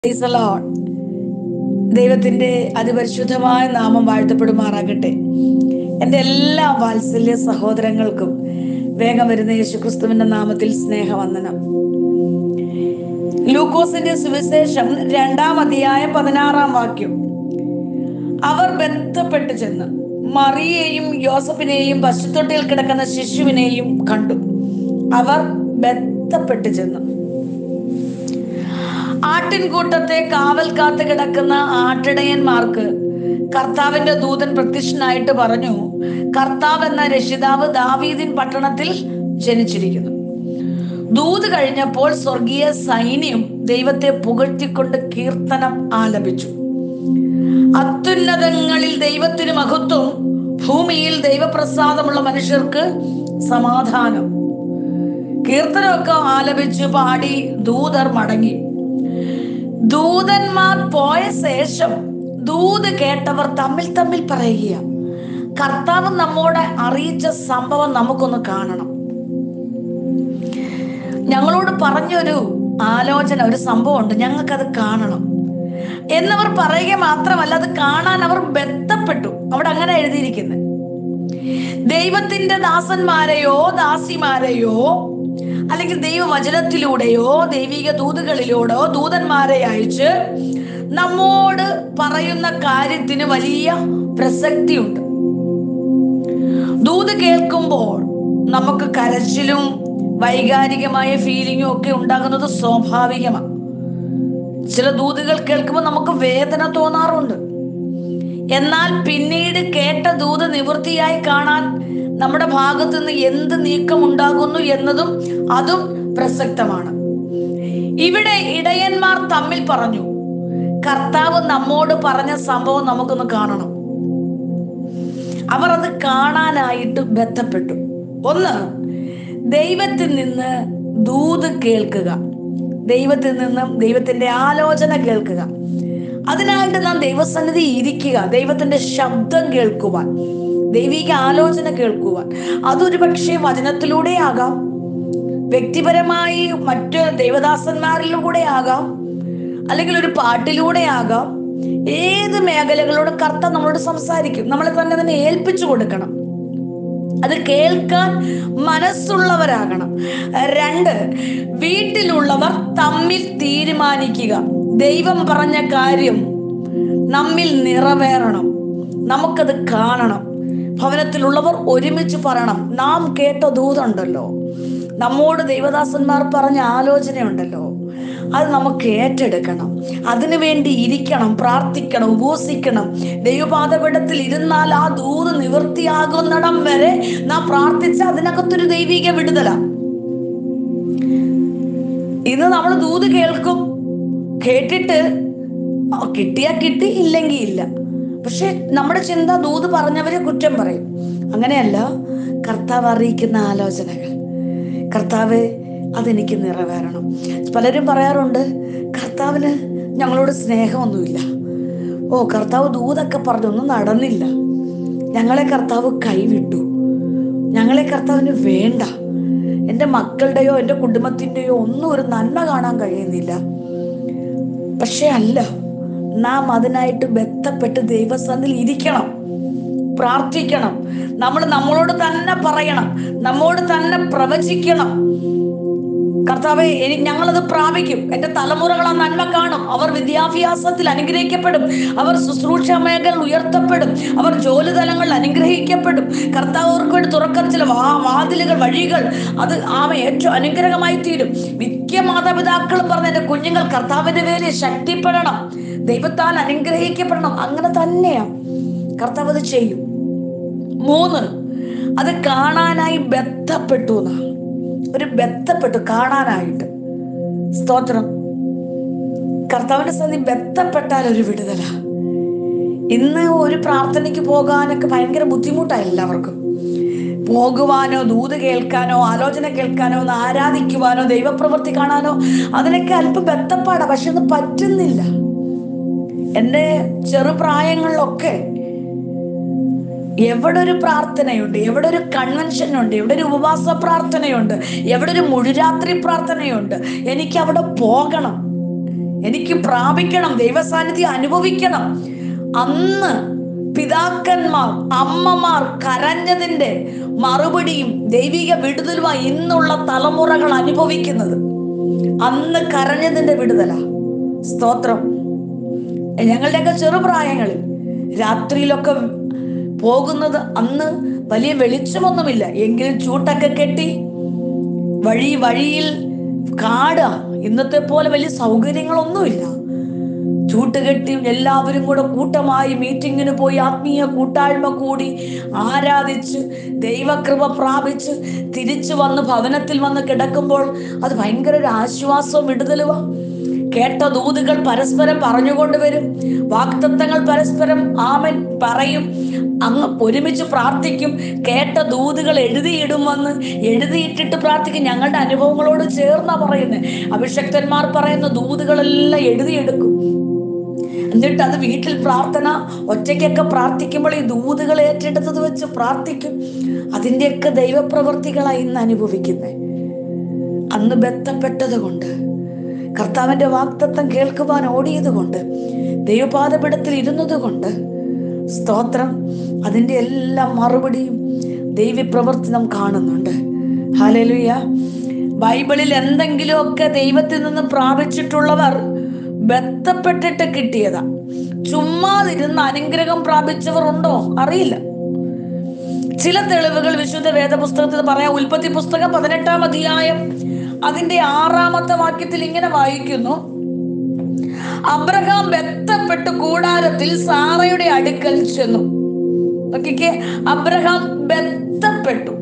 Praise the Lord. ദൈവത്തിന്റെ അതിപരിശുദ്ധമായ നാമം വാഴ്ത്തപ്പെടുമാറാകട്ടെ എൻ്റെ എല്ലാ വാത്സല്യ സഹോദരങ്ങൾക്കും വേഗം വരുന്ന യേശുക്രിസ്തുവിന്റെ നാമത്തിൽ സ്നേഹവന്ദനം ലൂക്കോസിന്റെ സുവിശേഷം രണ്ടാം അധ്യായം പതിനാറാം വാക്യം അവർ ബന്ധപ്പെട്ട് ചെന്ന് മറിയെയും യോസഫിനെയും പശുത്തൊട്ടിയിൽ കിടക്കുന്ന ശിശുവിനെയും കണ്ടു അവർ ബന്ധപ്പെട്ട് ചെന്ന് ആട്ടിൻകൂട്ടത്തെ കാവൽ കാത്ത് കിടക്കുന്ന ആട്ടിടയന്മാർക്ക് കർത്താവിന്റെ ദൂതൻ പ്രത്യക്ഷനായിട്ട് പറഞ്ഞു കർത്താവ് എന്ന രക്ഷിതാവ് ദാവീദിൻ പട്ടണത്തിൽ ജനിച്ചിരിക്കുന്നു ദൂത് കഴിഞ്ഞപ്പോൾ സ്വർഗീയ സൈന്യം ദൈവത്തെ പുകഴ്ത്തിക്കൊണ്ട് കീർത്തനം ആലപിച്ചു അത്യുന്നതങ്ങളിൽ ദൈവത്തിന് മഹത്വം ഭൂമിയിൽ ദൈവപ്രസാദമുള്ള മനുഷ്യർക്ക് സമാധാനം കീർത്തനമൊക്കെ ആലപിച്ചു പാടി ദൂതർ മടങ്ങി ദൂതന്മാർ പോയ ശേഷം ദൂത് കേട്ടവർ തമ്മിൽ തമ്മിൽ പറയുക കർത്താവ് നമ്മോട് അറിയിച്ച സംഭവം നമുക്കൊന്ന് കാണണം ഞങ്ങളോട് പറഞ്ഞൊരു ആലോചന ഒരു സംഭവം ഉണ്ട് ഞങ്ങൾക്കത് കാണണം എന്നവർ പറയുക മാത്രമല്ല അത് കാണാൻ അവർ ബന്ധപ്പെട്ടു അവിടെ അങ്ങനെ എഴുതിയിരിക്കുന്നത് ദൈവത്തിന്റെ ദാസന്മാരെയോ ദാസിമാരെയോ അല്ലെങ്കിൽ ദൈവവചനത്തിലൂടെയോ ദൈവിക ദൂതുകളിലൂടെയോ ദൂതന്മാരെ അയച്ച് നമ്മോട് പറയുന്ന കാര്യത്തിന് വലിയ പ്രസക്തിയുണ്ട് ദൂത് കേൾക്കുമ്പോൾ നമുക്ക് കരച്ചിലും വൈകാരികമായ ഫീലിങ്ങും ഒക്കെ ഉണ്ടാകുന്നത് സ്വാഭാവികമാണ് ചില ദൂതുകൾ കേൾക്കുമ്പോൾ നമുക്ക് വേദന തോന്നാറുണ്ട് എന്നാൽ പിന്നീട് കേട്ട ദൂത് നിവൃത്തിയായി കാണാൻ നമ്മുടെ ഭാഗത്തു നിന്ന് എന്ത് നീക്കം ഉണ്ടാകുന്നു എന്നതും അതും പ്രസക്തമാണ് ഇവിടെ ഇടയന്മാർ തമ്മിൽ പറഞ്ഞു കർത്താവ് നമ്മോട് പറഞ്ഞ സംഭവം നമുക്കൊന്ന് കാണണം അവർ അത് കാണാനായിട്ട് ബന്ധപ്പെട്ടു ഒന്ന് ദൈവത്തിൽ നിന്ന് ദൂത് കേൾക്കുക ദൈവത്തിൽ നിന്നും ദൈവത്തിന്റെ ആലോചന കേൾക്കുക അതിനായിട്ട് നാം ദൈവസന്നിധി ഇരിക്കുക ദൈവത്തിന്റെ ശബ്ദം കേൾക്കുവാൻ ദൈവിക ആലോചന കേൾക്കുവാൻ അതൊരു പക്ഷേ വചനത്തിലൂടെ ആകാം വ്യക്തിപരമായി മറ്റ് ദൈവദാസന്മാരിലൂടെ ആകാം അല്ലെങ്കിൽ ഒരു പാട്ടിലൂടെ ആകാം ഏത് മേഖലകളോട് കർത്ത നമ്മളോട് സംസാരിക്കും നമ്മളെ തന്നെ തന്നെ ഏൽപ്പിച്ചു കൊടുക്കണം അത് കേൾക്കാൻ മനസ്സുള്ളവരാകണം രണ്ട് വീട്ടിലുള്ളവർ തമ്മിൽ തീരുമാനിക്കുക ദൈവം പറഞ്ഞ കാര്യം നമ്മിൽ നിറവേറണം നമുക്കത് കാണണം ഭവനത്തിലുള്ളവർ ഒരുമിച്ച് പറയണം നാം കേട്ട ദൂതുണ്ടല്ലോ നമ്മോട് ദൈവദാസന്മാർ പറഞ്ഞ ആലോചനയുണ്ടല്ലോ അത് നമുക്ക് ഏറ്റെടുക്കണം അതിനു വേണ്ടി ഇരിക്കണം പ്രാർത്ഥിക്കണം ഉപവസിക്കണം ദൈവപാതപീഠത്തിൽ ഇരുന്നാൽ ആ ദൂത് നിവൃത്തിയാകുന്നിടം വരെ നാം പ്രാർത്ഥിച്ച അതിനകത്തൊരു ദൈവിക വിടുതല ഇന്ന് നമ്മൾ ദൂത് കേൾക്കും കേട്ടിട്ട് കിട്ടിയാ കിട്ടി ഇല്ലെങ്കിൽ ഇല്ല പക്ഷെ നമ്മുടെ ചിന്ത ദൂത് പറഞ്ഞവരെ കുറ്റം പറയും അങ്ങനെയല്ല കർത്താവ് അറിയിക്കുന്ന ആലോചനകൾ കർത്താവ് അതെനിക്ക് നിറവേറണം പലരും പറയാറുണ്ട് കർത്താവിന് ഞങ്ങളോട് സ്നേഹമൊന്നുമില്ല ഓ കർത്താവ് ദൂതൊക്കെ പറഞ്ഞൊന്നും നടന്നില്ല ഞങ്ങളെ കർത്താവ് കൈവിട്ടു ഞങ്ങളെ കർത്താവിന് വേണ്ട എൻ്റെ മക്കളുടെയോ എൻ്റെ കുടുംബത്തിൻ്റെയോ ഒന്നും ഒരു നന്മ കാണാൻ കഴിയുന്നില്ല പക്ഷെ അല്ല നാം അതിനായിട്ട് ബന്ധപ്പെട്ട് ദൈവസന്നിൽ ഇരിക്കണം പ്രാർത്ഥിക്കണം നമ്മൾ നമ്മളോട് തന്നെ പറയണം നമ്മോട് തന്നെ പ്രവചിക്കണം കർത്താവെ എനി ഞങ്ങളത് പ്രാപിക്കും എൻ്റെ തലമുറകൾ ആ നന്മ കാണും അവർ വിദ്യാഭ്യാസത്തിൽ അനുഗ്രഹിക്കപ്പെടും അവർ ശുശ്രൂഷ മേഖല ഉയർത്തപ്പെടും അവർ ജോലി തലങ്ങളിൽ അനുഗ്രഹിക്കപ്പെടും കർത്താവ് അവർക്ക് വേണ്ടി തുറക്കുന്ന ചില വാ വാതിലുകൾ വഴികൾ അത് ആമ ഏറ്റവും അനുഗ്രഹമായി തീരും മിക്ക മാതാപിതാക്കളും പറഞ്ഞ എൻ്റെ കുഞ്ഞുങ്ങൾ കർത്താവിൻ്റെ പേരിൽ ശക്തിപ്പെടണം ദൈവത്താൽ അനുഗ്രഹിക്കപ്പെടണം അങ്ങനെ തന്നെയാ കർത്താവ് അത് ചെയ്യും മൂന്ന് അത് കാണാനായി ബന്ധപ്പെട്ടു എന്നാണ് ഒരു ബന്ധപ്പെട്ടു കാണാനായിട്ട് സ്തോത്രം കർത്താവിന്റെ സന്ധി ബന്ധപ്പെട്ടാൽ ഒരു വിടുതല ഇന്ന് ഒരു പ്രാർത്ഥനയ്ക്ക് പോകാനൊക്കെ ഭയങ്കര ബുദ്ധിമുട്ടാണ് എല്ലാവർക്കും പോകുവാനോ ദൂത് കേൾക്കാനോ ആലോചന കേൾക്കാനോ ഒന്ന് ആരാധിക്കുവാനോ ദൈവപ്രവൃത്തി കാണാനോ അതിനൊക്കെ അല്പം ബന്ധപ്പാടാ പക്ഷെ ഇത് പറ്റുന്നില്ല എൻ്റെ ചെറുപ്രായങ്ങളിലൊക്കെ എവിടെ ഒരു പ്രാർത്ഥനയുണ്ട് എവിടെ ഒരു കൺവെൻഷൻ ഉണ്ട് എവിടെ ഒരു ഉപവാസ പ്രാർത്ഥനയുണ്ട് എവിടെ ഒരു മുഴുരാത്രി പ്രാർത്ഥനയുണ്ട് എനിക്ക് അവിടെ പോകണം എനിക്ക് പ്രാപിക്കണം ദൈവസാന്നിധ്യം അനുഭവിക്കണം അന്ന് പിതാക്കന്മാർ അമ്മമാർ കരഞ്ഞതിന്റെ മറുപടിയും ദൈവിക വിടുതലുമായി ഇന്നുള്ള തലമുറകൾ അനുഭവിക്കുന്നത് അന്ന് കരഞ്ഞതിന്റെ വിടുതല സ്തോത്രം ഞങ്ങളുടെയൊക്കെ ചെറുപ്രായങ്ങളിൽ രാത്രിയിലൊക്കെ പോകുന്നത് അന്ന് വലിയ വെളിച്ചമൊന്നുമില്ല എങ്കിലും ചൂട്ടൊക്കെ കെട്ടി വഴി വഴിയിൽ കാട് ഇന്നത്തെ പോലെ വലിയ സൗകര്യങ്ങളൊന്നുമില്ല ചൂട്ടുകെട്ടി എല്ലാവരും കൂടെ കൂട്ടമായി മീറ്റിങ്ങിന് പോയി ആത്മീയ കൂട്ടായ്മ കൂടി ആരാധിച്ച് ദൈവകൃപ പ്രാപിച്ച് തിരിച്ചു വന്ന് ഭവനത്തിൽ വന്ന് കിടക്കുമ്പോൾ അത് ഭയങ്കര ഒരു ആശ്വാസവും വിടുതലുവാ കേട്ട ദൂതുകൾ പരസ്പരം പറഞ്ഞുകൊണ്ട് വരും വാക്തത്വങ്ങൾ പരസ്പരം ആമൻ പറയും അങ്ങ് ഒരുമിച്ച് പ്രാർത്ഥിക്കും കേട്ട ദൂതുകൾ എഴുതിയിടും വന്ന് എഴുതിയിട്ടിട്ട് പ്രാർത്ഥിക്കും ഞങ്ങളുടെ അനുഭവങ്ങളോട് ചേർന്നാ പറയുന്നത് അഭിഷക്തന്മാർ പറയുന്ന ദൂതുകളെല്ലാം എഴുതിയെടുക്കും എന്നിട്ട് അത് വീട്ടിൽ പ്രാർത്ഥന ഒറ്റയ്ക്കൊക്കെ പ്രാർത്ഥിക്കുമ്പോൾ ഈ ദൂതുകൾ ഏറ്റെടുത്തത് വെച്ച് പ്രാർത്ഥിക്കും അതിൻ്റെയൊക്കെ ദൈവപ്രവർത്തികളായി ഇന്ന് അനുഭവിക്കുന്നത് അന്ന് ബന്ധപ്പെട്ടത് കൊണ്ട് കർത്താവിന്റെ വാക്തത്വം കേൾക്കുവാൻ ഓടിയത് കൊണ്ട് ദൈവപാദപിടത്തിൽ ഇരുന്നത് കൊണ്ട് സ്തോത്രം അതിൻ്റെ എല്ലാ മറുപടിയും ദൈവപ്രവൃത്തി നാം കാണുന്നുണ്ട് ഹാലലുയ ബൈബിളിൽ എന്തെങ്കിലുമൊക്കെ ദൈവത്തിൽ നിന്ന് പ്രാപിച്ചിട്ടുള്ളവർ ബന്ധപ്പെട്ടിട്ട് കിട്ടിയതാ ചുമ്മാതിരുന്ന് അനുഗ്രഹം പ്രാപിച്ചവർ ഉണ്ടോ അറിയില്ല ചില തെളിവുകൾ വിശുദ്ധ വേദപുസ്തകത്തിൽ പറയാം ഉൽപ്പത്തി പുസ്തകം പതിനെട്ടാം അധ്യായം അതിന്റെ ആറാമത്തെ വാക്യത്തിൽ ഇങ്ങനെ വായിക്കുന്നു അബ്രഹാം ബന്ധപ്പെട്ട് കൂടാരത്തിൽ സാറയുടെ അടുക്കൽ ചെന്നു നോക്കിക്കേ അബ്രഹാം ബന്ധപ്പെട്ടു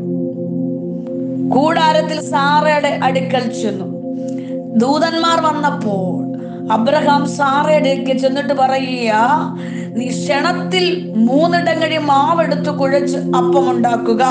കൂടാരത്തിൽ സാറയുടെ അടുക്കൽ ചെന്നു ദൂതന്മാർ വന്നപ്പോൾ അബ്രഹാം സാറയുടെ അടുക്കൽ ചെന്നിട്ട് പറയുക നീ ക്ഷണത്തിൽ മൂന്നിടങ്ങഴി മാവെടുത്ത് കുഴച്ച് അപ്പമുണ്ടാക്കുക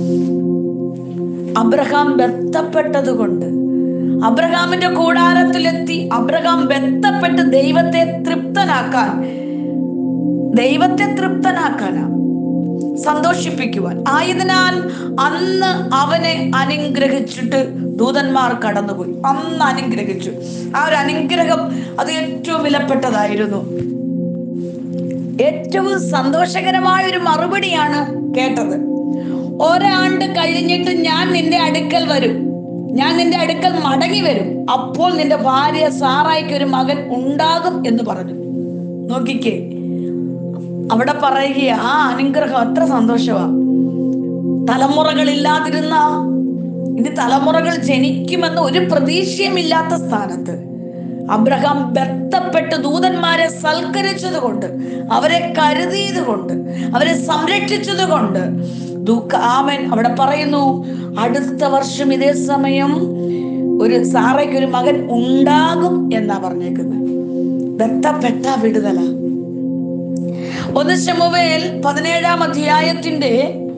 അബ്രഹാം ബന്ധപ്പെട്ടത് കൊണ്ട് അബ്രഹാമിന്റെ കൂടാരത്തിലെത്തി അബ്രഹാം ബന്ധപ്പെട്ട് ദൈവത്തെ തൃപ്തനാക്കാൻ ദൈവത്തെ തൃപ്തനാക്കാനാ സന്തോഷിപ്പിക്കുവാൻ ആയതിനാൽ അന്ന് അവനെ അനുഗ്രഹിച്ചിട്ട് ദൂതന്മാർ കടന്നുപോയി അന്ന് അനുഗ്രഹിച്ചു ആ ഒരു അനുഗ്രഹം അത് ഏറ്റവും വിലപ്പെട്ടതായിരുന്നു ഏറ്റവും സന്തോഷകരമായ ഒരു മറുപടിയാണ് കേട്ടത് ഒരാണ്ട് കഴിഞ്ഞിട്ട് ഞാൻ നിന്റെ അടുക്കൽ വരും ഞാൻ നിന്റെ അടുക്കൽ മടങ്ങി വരും അപ്പോൾ നിന്റെ ഭാര്യ സാറായിക്ക് ഒരു മകൻ ഉണ്ടാകും എന്ന് പറഞ്ഞു നോക്കിക്കേ അവിടെ പറയുക ആ അനുഗ്രഹം അത്ര സന്തോഷമാ തലമുറകളില്ലാതിരുന്ന ഇനി തലമുറകൾ ജനിക്കുമെന്ന് ഒരു പ്രതീക്ഷയുമില്ലാത്ത സ്ഥാനത്ത് അബ്രഹാം ബന്ധപ്പെട്ട് ദൂതന്മാരെ സൽക്കരിച്ചത് കൊണ്ട് അവരെ കരുതിയത് കൊണ്ട് അവരെ സംരക്ഷിച്ചത് കൊണ്ട് ആമൻ അവിടെ പറയുന്നു അടുത്ത വർഷം ഇതേ സമയം ഒരു സാറയ്ക്ക് ഒരു മകൻ ഉണ്ടാകും എന്നാ പറഞ്ഞേക്കുന്നത് ബന്ധപ്പെട്ട വിടുതല ഒന്ന് ശമുവേൽ പതിനേഴാം അധ്യായത്തിന്റെ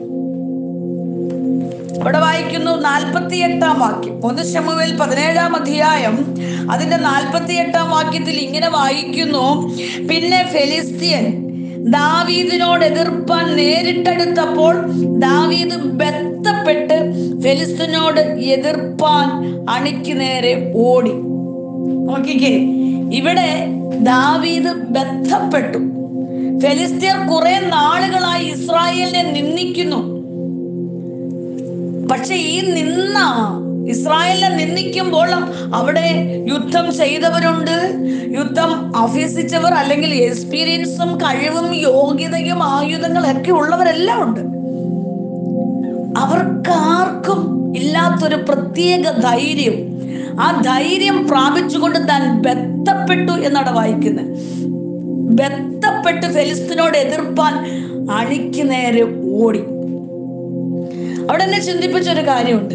ഇവിടെ വായിക്കുന്നു നാൽപ്പത്തി എട്ടാം വാക്യം ഒന്ന് ശമുവേൽ പതിനേഴാം അധ്യായം അതിന്റെ നാൽപ്പത്തി എട്ടാം വാക്യത്തിൽ ഇങ്ങനെ വായിക്കുന്നു പിന്നെ ഫെലിസ്തീൻ ദാവീദിനോട് എതിർപ്പാൻ നേരിട്ടെടുത്തപ്പോൾ ദാവീദ് ബന്ധപ്പെട്ട് ഫെലിസ്തീനോട് എതിർപ്പാൻ അണിക്ക് നേരെ ഓടി നോക്കിക്കേ ഇവിടെ ദാവീദ് ബന്ധപ്പെട്ടു ഫെലിസ്തീർ കുറെ നാളുകളായി ഇസ്രായേലിനെ നിന്ദിക്കുന്നു പക്ഷെ ഈ നിന്ന ഇസ്രായേലിനെ നിന്ദിക്കുമ്പോൾ അവിടെ യുദ്ധം ചെയ്തവരുണ്ട് യുദ്ധം അഭ്യസിച്ചവർ അല്ലെങ്കിൽ എക്സ്പീരിയൻസും കഴിവും യോഗ്യതയും ആയുധങ്ങളൊക്കെ ഉള്ളവരെല്ലാം ഉണ്ട് അവർക്കാർക്കും ഇല്ലാത്തൊരു പ്രത്യേക ധൈര്യം ആ ധൈര്യം പ്രാപിച്ചുകൊണ്ട് താൻ ബന്ധപ്പെട്ടു എന്നാണ് വായിക്കുന്നത് ബന്ധപ്പെട്ട് ഫെലിസ്തീനോട് എതിർപ്പാൻ അണിക്ക് നേരെ ഓടി അവിടെ എന്നെ ചിന്തിപ്പിച്ച ഒരു കാര്യമുണ്ട്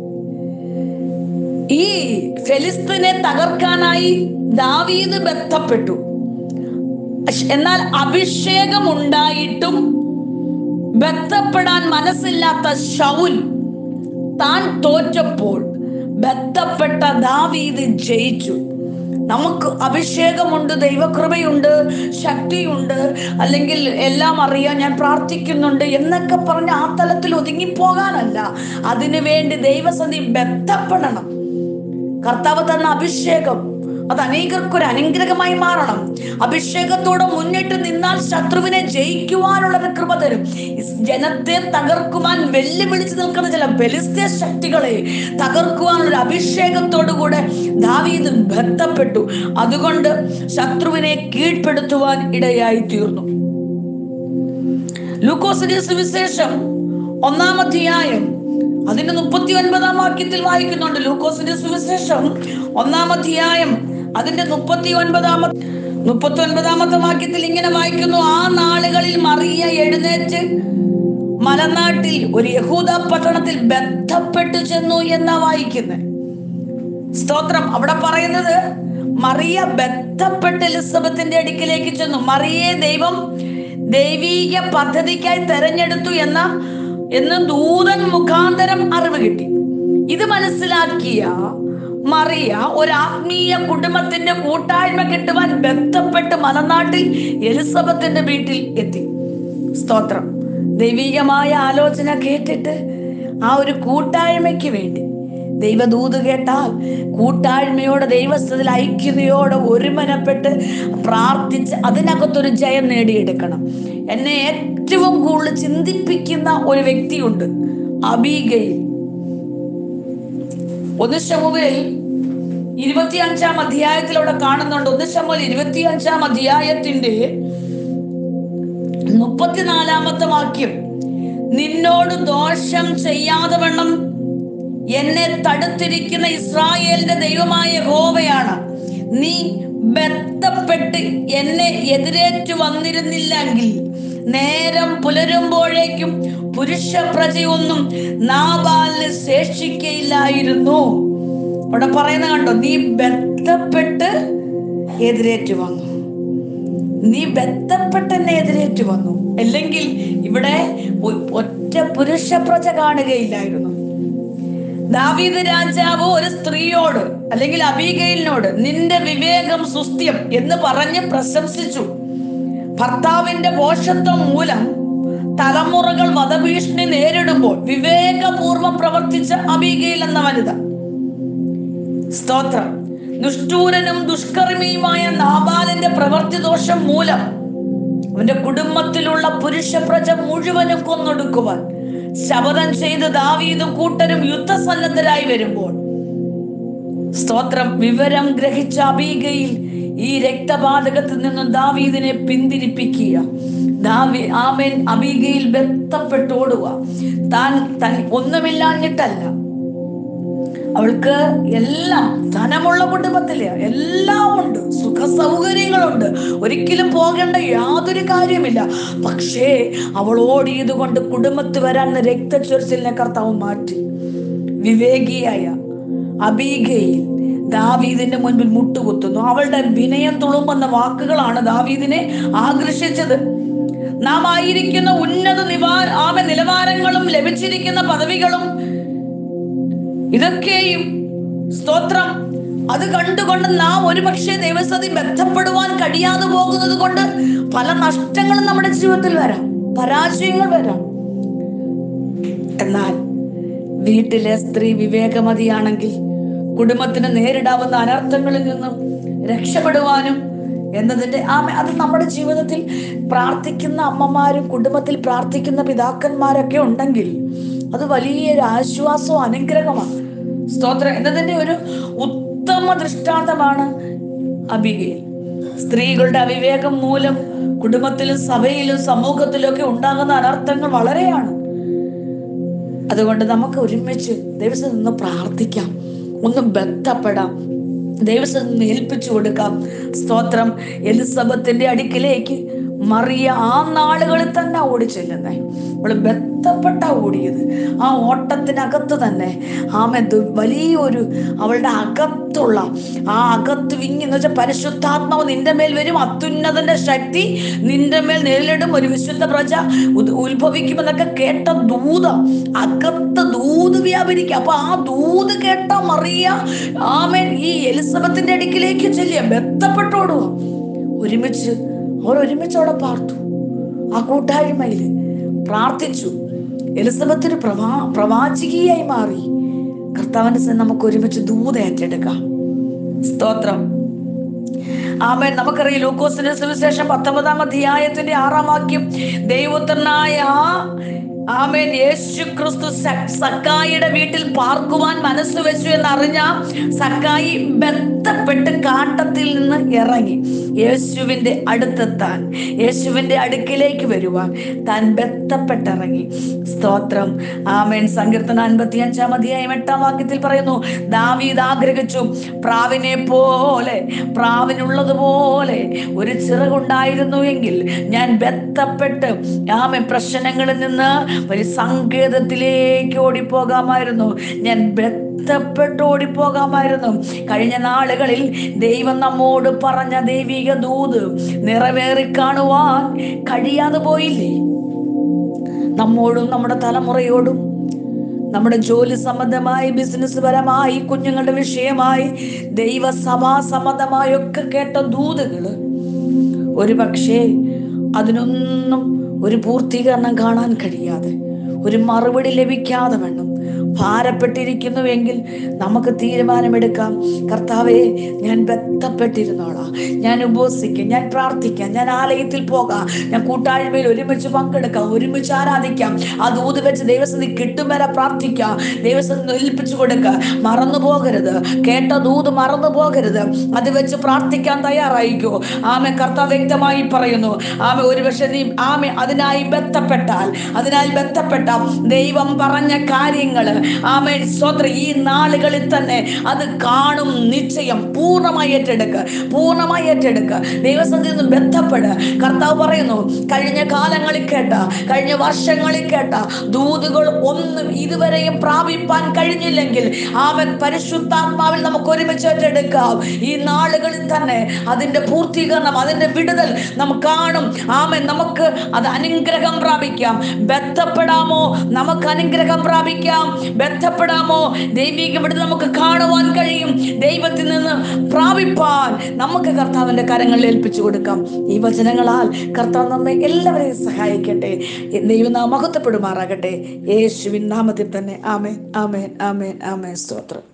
ഈ ഫെലിസ്തീനെ തകർക്കാനായി ദാവീദ് ബന്ധപ്പെട്ടു എന്നാൽ അഭിഷേകം ഉണ്ടായിട്ടും ബന്ധപ്പെടാൻ മനസ്സില്ലാത്ത ഷൗൽ താൻ തോറ്റപ്പോൾ ബന്ധപ്പെട്ട ദാവീദ് ജയിച്ചു നമുക്ക് അഭിഷേകമുണ്ട് ദൈവകൃപയുണ്ട് ശക്തിയുണ്ട് അല്ലെങ്കിൽ എല്ലാം അറിയാൻ ഞാൻ പ്രാർത്ഥിക്കുന്നുണ്ട് എന്നൊക്കെ പറഞ്ഞ് ആ തലത്തിൽ ഒതുങ്ങിപ്പോകാനല്ല അതിനു വേണ്ടി ദൈവസന്ധി ബന്ധപ്പെടണം കർത്താവ് തന്ന അഭിഷേകം അത് അനേകർക്ക് ഒരു അനുഗ്രഹമായി മാറണം അഭിഷേകത്തോടെ മുന്നിട്ട് നിന്നാൽ ശത്രുവിനെ ജയിക്കുവാനുള്ള ഒരു കൃപ തരും ഇസ് ജനത്തെ തകർക്കുവാൻ വെല്ലുവിളിച്ച് നിൽക്കുന്ന ചില ബലിസ്ത്യ ശക്തികളെ തകർക്കുവാനുള്ള ഒരു അഭിഷേകത്തോടു കൂടെ ദാവീദ് ബന്ധപ്പെട്ടു അതുകൊണ്ട് ശത്രുവിനെ കീഴ്പ്പെടുത്തുവാൻ ഇടയായി തീർന്നു ലൂക്കോസിന്റെ സുവിശേഷം ഒന്നാം അധ്യായം അതിന്റെ മുപ്പത്തി ഒൻപതാം വാക്യത്തിൽ വായിക്കുന്നുണ്ട് ലൂക്കോസിന്റെ സുവിശേഷം ഒന്നാം അധ്യായം അതിന്റെ മുപ്പത്തി ഒൻപതാമ മുപ്പത്തി ഒൻപതാമത്തെ വാക്യത്തിൽ ഇങ്ങനെ വായിക്കുന്നു ആ നാളുകളിൽ മറിയ എഴുന്നേറ്റ് മലനാട്ടിൽ ഒരു യഹൂദ പട്ടണത്തിൽ ബന്ധപ്പെട്ടു ചെന്നു എന്നാ വായിക്കുന്നത് സ്തോത്രം അവിടെ പറയുന്നത് മറിയ ബന്ധപ്പെട്ട് എലിസബത്തിന്റെ അടുക്കിലേക്ക് ചെന്നു മറിയെ ദൈവം ദൈവീക പദ്ധതിക്കായി തെരഞ്ഞെടുത്തു എന്ന എന്ന് ദൂതൻ മുഖാന്തരം അറിവ് കിട്ടി ഇത് മനസ്സിലാക്കിയ മറിയ ഒരു ആത്മീയ കുടുംബത്തിന്റെ കൂട്ടായ്മ കിട്ടുവാൻ ബന്ധപ്പെട്ട് മലനാട്ടിൽ എലിസബത്തിന്റെ വീട്ടിൽ എത്തി സ്തോത്രം ദൈവികമായ ആലോചന കേട്ടിട്ട് ആ ഒരു കൂട്ടായ്മയ്ക്ക് വേണ്ടി ദൈവദൂത് കേട്ടാൽ കൂട്ടായ്മയോടെ ദൈവസ്ഥത്തിൽ ഐക്യതയോടെ ഒരുമനപ്പെട്ട് പ്രാർത്ഥിച്ച് അതിനകത്തൊരു ജയം നേടിയെടുക്കണം എന്നെ ഏറ്റവും കൂടുതൽ ചിന്തിപ്പിക്കുന്ന ഒരു വ്യക്തിയുണ്ട് അബീഗയിൽ ഒന്ന് ശമുവേൽ ഇരുപത്തിയഞ്ചാം അധ്യായത്തിലൂടെ കാണുന്നുണ്ട് ഒന്ന് ശമുവേൽ ഇരുപത്തിയഞ്ചാം അധ്യായത്തിന്റെ മുപ്പത്തിനാലാമത്തെ വാക്യം നിന്നോട് ദോഷം ചെയ്യാതെ വണ്ണം എന്നെ തടുത്തിരിക്കുന്ന ഇസ്രായേലിന്റെ ദൈവമായ ഹോവയാണ് നീ ബന്ധപ്പെട്ട് എന്നെ എതിരേറ്റു വന്നിരുന്നില്ലെങ്കിൽ നേരം പുലരുമ്പോഴേക്കും പുരുഷ പ്രജയൊന്നും നാബാലിന് ശേഷിക്കയില്ലായിരുന്നു അവിടെ പറയുന്ന കണ്ടോ നീ ബന്ധപ്പെട്ട് എതിരേറ്റു വന്നു നീ ബന്ധപ്പെട്ട് എന്നെ എതിരേറ്റു വന്നു അല്ലെങ്കിൽ ഇവിടെ ഒ- ഒറ്റ പുരുഷ പ്രജ കാണുകയില്ലായിരുന്നു ദാവീദ് രാജാവ് ഒരു സ്ത്രീയോട് അല്ലെങ്കിൽ അബീഗയിലിനോട് നിന്റെ വിവേകം സുസ്ഥ്യം എന്ന് പറഞ്ഞ് പ്രശംസിച്ചു ഭർത്താവിന്റെ പോഷത്വം മൂലം തലമുറകൾ വധഭീഷണി നേരിടുമ്പോൾ വിവേകപൂർവം പ്രവർത്തിച്ച അബീഗയിൽ എന്ന വനിത സ്തോത്രം ദുഷ്ടൂരനും ദുഷ്കർമ്മിയുമായ നാബാലിന്റെ പ്രവൃത്തി ദോഷം മൂലം അവന്റെ കുടുംബത്തിലുള്ള പുരുഷ പ്രജ മുഴുവനും കൊന്നൊടുക്കുവാൻ ശപഥം ചെയ്ത് ദാവീദും കൂട്ടരും യുദ്ധസന്നദ്ധരായി വരുമ്പോൾ സ്തോത്രം വിവരം ഗ്രഹിച്ച അബീഗയിൽ ഈ രക്തപാതകത്തിൽ നിന്നും ദാവീദിനെ പിന്തിരിപ്പിക്കുക ദാവി ആമേൻ അബീഗയിൽ ബന്ധപ്പെട്ട് ഓടുക താൻ തൻ ഒന്നുമില്ലാഞ്ഞിട്ടല്ല അവൾക്ക് എല്ലാം ധനമുള്ള കുടുംബത്തില് എല്ലാം ഉണ്ട് സുഖ സൗകര്യങ്ങളുണ്ട് ഒരിക്കലും പോകേണ്ട യാതൊരു കാര്യമില്ല പക്ഷേ അവൾ ഓടിയത് കൊണ്ട് കുടുംബത്തിൽ വരാൻ രക്തച്ചൊരിച്ചിലിനെ കർത്താവ് മാറ്റി വിവേകിയായ അബീഗയിൽ ദാവീദിന്റെ മുൻപിൽ മുട്ടുകുത്തുന്നു അവളുടെ വിനയം തുളുമ്പുന്ന വാക്കുകളാണ് ദാവീദിനെ ആകർഷിച്ചത് നാം ആയിരിക്കുന്ന ഉന്നത നിവാ ആമ നിലവാരങ്ങളും ലഭിച്ചിരിക്കുന്ന പദവികളും ഇതൊക്കെയും സ്തോത്രം അത് കണ്ടുകൊണ്ട് നാം ഒരുപക്ഷെ ദൈവസ്ഥതി ബന്ധപ്പെടുവാൻ കഴിയാതെ പോകുന്നത് കൊണ്ട് പല നഷ്ടങ്ങളും നമ്മുടെ ജീവിതത്തിൽ വരാം പരാജയങ്ങൾ വരാം എന്നാൽ വീട്ടിലെ സ്ത്രീ വിവേകമതിയാണെങ്കിൽ കുടുംബത്തിന് നേരിടാവുന്ന അനർത്ഥങ്ങളിൽ നിന്നും രക്ഷപ്പെടുവാനും എന്നതിന്റെ ആ അത് നമ്മുടെ ജീവിതത്തിൽ പ്രാർത്ഥിക്കുന്ന അമ്മമാരും കുടുംബത്തിൽ പ്രാർത്ഥിക്കുന്ന പിതാക്കന്മാരൊക്കെ ഉണ്ടെങ്കിൽ അത് വലിയൊരു ആശ്വാസവും അനുഗ്രഹമാണ് സ്തോത്രം എന്നതിന്റെ ഒരു ഉത്തമ ദൃഷ്ടാന്തമാണ് അബികയിൽ സ്ത്രീകളുടെ അവിവേകം മൂലം കുടുംബത്തിലും സഭയിലും സമൂഹത്തിലും ഒക്കെ ഉണ്ടാകുന്ന അനർത്ഥങ്ങൾ വളരെയാണ് അതുകൊണ്ട് നമുക്ക് ഒരുമിച്ച് ദൈവത്തിൽ നിന്ന് പ്രാർത്ഥിക്കാം ഒന്ന് ബന്ധപ്പെടാം ദൈവത്തിൽ നിന്ന് ഏൽപ്പിച്ചു കൊടുക്കാം സ്തോത്രം എലിസബത്തിന്റെ അടുക്കിലേക്ക് മറിയ ആ നാളുകളിൽ തന്നെ ഓടി ചെല്ലുന്നേ അവള് ബന്ധപ്പെട്ട ഓടിയത് ആ ഓട്ടത്തിനകത്ത് തന്നെ ആമെ ദു- വലിയൊരു അവളുടെ അകത്തുള്ള ആ അകത്ത് വിങ്ങി എന്ന് വെച്ചാൽ പരിശുദ്ധാത്മാവ് നിന്റെ മേൽ വരും അത്യുന്നതന്റെ ശക്തി നിന്റെ മേൽ നേരിടും ഒരു വിശുദ്ധ പ്രജ ഉദ് ഉത്ഭവിക്കുമെന്നൊക്കെ കേട്ട ദൂത അകത്ത് ദൂത് വ്യാപരിക്കുക അപ്പൊ ആ ദൂത് കേട്ട മറിയ ആമേൻ ഈ എലിസബത്തിന്റെ അടുക്കിലേക്ക് ചെല്ലിയ ബന്ധപ്പെട്ടോടുക ഒരുമിച്ച് അവർ ഒരുമിച്ച് അവിടെ പാർത്തു ആ കൂട്ടായ്മയിൽ പ്രാർത്ഥിച്ചു എലിസബത്തിന് പ്രവാ പ്രവാചികയായി മാറി കർത്താവിന്റെ സന്നിധി നമുക്ക് ഒരുമിച്ച് ദൂത ഏറ്റെടുക്കാം സ്തോത്രം ആമേൻ നമുക്കറിയാം ലൂക്കോസിന്റെ സുവിശേഷം പത്തൊമ്പതാം അധ്യായത്തിന്റെ ആറാം വാക്യം ദൈവത്തനായ ആമേൻ യേശു ക്രിസ്തു സ- സക്കായിയുടെ വീട്ടിൽ പാർക്കുവാൻ മനസ്സ് വെച്ചു എന്ന് അറിഞ്ഞ സക്കായി ബന്ധപ്പെട്ട് കാട്ടത്തിൽ നിന്ന് ഇറങ്ങി യേശുവിന്റെ അടുത്തെത്താൻ യേശുവിന്റെ അടുക്കിലേക്ക് വരുവാൻ താൻ ബന്ധപ്പെട്ടിറങ്ങി സ്തോത്രം ആമേൻ സങ്കീർത്തന അൻപത്തി അഞ്ചാം അധ്യായം എട്ടാം വാക്യത്തിൽ പറയുന്നു ദാവീദ് ആഗ്രഹിച്ചു പ്രാവിനെ പോലെ പ്രാവിനുള്ളതുപോലെ ഒരു ചിറകുണ്ടായിരുന്നു എങ്കിൽ ഞാൻ ബന്ധപ്പെട്ട് ആമെ പ്രശ്നങ്ങളിൽ നിന്ന് ഒരു സങ്കേതത്തിലേക്ക് ഓടിപ്പോകാമായിരുന്നു ഞാൻ ബന്ധപ്പെട്ട് ഓടിപ്പോകാമായിരുന്നു കഴിഞ്ഞ നാളുകളിൽ ദൈവം നമ്മോട് പറഞ്ഞ ദൈവിക ദൂത് നിറവേറി കാണുവാൻ കഴിയാതെ പോയില്ലേ നമ്മോടും നമ്മുടെ തലമുറയോടും നമ്മുടെ ജോലി സംബന്ധമായി ബിസിനസ് പരമായി കുഞ്ഞുങ്ങളുടെ വിഷയമായി ദൈവസഭാ സംബന്ധമായി ഒക്കെ കേട്ട ദൂതുകള് ഒരു പക്ഷേ അതിനൊന്നും ഒരു പൂർത്തീകരണം കാണാൻ കഴിയാതെ ഒരു മറുപടി ലഭിക്കാതെ വേണം ഭാരപ്പെട്ടിരിക്കുന്നുവെങ്കിൽ നമുക്ക് തീരുമാനമെടുക്കാം കർത്താവെ ഞാൻ ബന്ധപ്പെട്ടിരുന്നോളാം ഞാൻ ഉപവസിക്കാം ഞാൻ പ്രാർത്ഥിക്കാം ഞാൻ ആലയത്തിൽ പോകാം ഞാൻ കൂട്ടായ്മയിൽ ഒരുമിച്ച് പങ്കെടുക്കാം ഒരുമിച്ച് ആരാധിക്കാം ആ ദൂത് വെച്ച് ദൈവസന്ധി കിട്ടും വരെ പ്രാർത്ഥിക്കാം ദൈവസന്ധി ഏൽപ്പിച്ചു കൊടുക്കുക മറന്നു പോകരുത് കേട്ട ദൂത് മറന്നു പോകരുത് അത് വെച്ച് പ്രാർത്ഥിക്കാൻ തയ്യാറായിക്കോ ആമെ കർത്താവ് വ്യക്തമായി പറയുന്നു ആമെ ഒരു പക്ഷേ നീ ആമെ അതിനായി ബന്ധപ്പെട്ടാൽ അതിനായി ബന്ധപ്പെട്ട ദൈവം പറഞ്ഞ കാര്യങ്ങള് ആമേ സ്വത്ര ഈ നാളുകളിൽ തന്നെ അത് കാണും നിശ്ചയം പൂർണ്ണമായി ഏറ്റെടുക്കുക പൂർണ്ണമായി ഏറ്റെടുക്കുക ദൈവസന്ധി നിന്ന് ബന്ധപ്പെട് കർത്താവ് പറയുന്നു കഴിഞ്ഞ കാലങ്ങളിൽ കേട്ട കഴിഞ്ഞ വർഷങ്ങളിൽ കേട്ട ദൂതുകൾ ഒന്നും ഇതുവരെയും പ്രാപിപ്പാൻ കഴിഞ്ഞില്ലെങ്കിൽ അവൻ പരിശുദ്ധാത്മാവിൽ നമുക്ക് ഒരുമിച്ച് ഏറ്റെടുക്കാം ഈ നാളുകളിൽ തന്നെ അതിന്റെ പൂർത്തീകരണം അതിന്റെ വിടുതൽ നമുക്ക് കാണും ആമൻ നമുക്ക് അത് അനുഗ്രഹം പ്രാപിക്കാം ബന്ധപ്പെടാമോ നമുക്ക് അനുഗ്രഹം പ്രാപിക്കാം ബന്ധപ്പെടാമോ ദൈവിക വിടുതൽ നമുക്ക് കാണുവാൻ കഴിയും ദൈവത്തിൽ നിന്ന് പ്രാപിപ്പാൻ നമുക്ക് കർത്താവിന്റെ കരങ്ങളിൽ ഏൽപ്പിച്ചു കൊടുക്കാം ഈ വചനങ്ങളാൽ കർത്താവ് നമ്മെ എല്ലാവരെയും സഹായിക്കട്ടെ ദൈവം നാം മഹത്വപ്പെടുമാറാകട്ടെ യേശുവിൻ നാമത്തിൽ തന്നെ ആമേൻ ആമേൻ ആമേൻ ആമേൻ സ്തോത്രം